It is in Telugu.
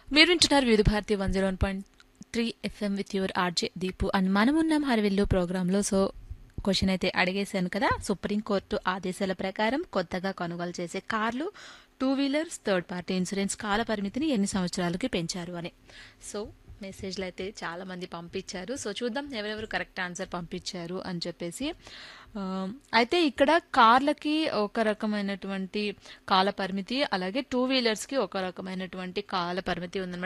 మీరు వింటున్నారు Vividh Bharati one zero one point three FM with your RJ Deepu and మనం ఉన్నాం హరివిల్లు ప్రోగ్రాంలో సో క్వశ్చన్ అయితే అడిగేశాను కదా సుప్రీంకోర్టు ఆదేశాల ప్రకారం కొత్తగా కొనుగోలు చేసే కార్లు two wheelers third party insurance కాల పరిమితిని ఎన్ని సంవత్సరాలకి పెంచారు అని సో మెసేజ్లు అయితే చాలా మంది పంపించారు సో చూద్దాం ఎవరెవరు కరెక్ట్ ఆన్సర్ పంపించారు అని చెప్పేసి ఆ, అయితే ఇక్కడ కార్లకి ఒక రకమైనటువంటి కాల పరిమితి అలాగే టూ వీలర్స్కి ఒక రకమైనటువంటి కాల పరిమితి ఉందన్నమాట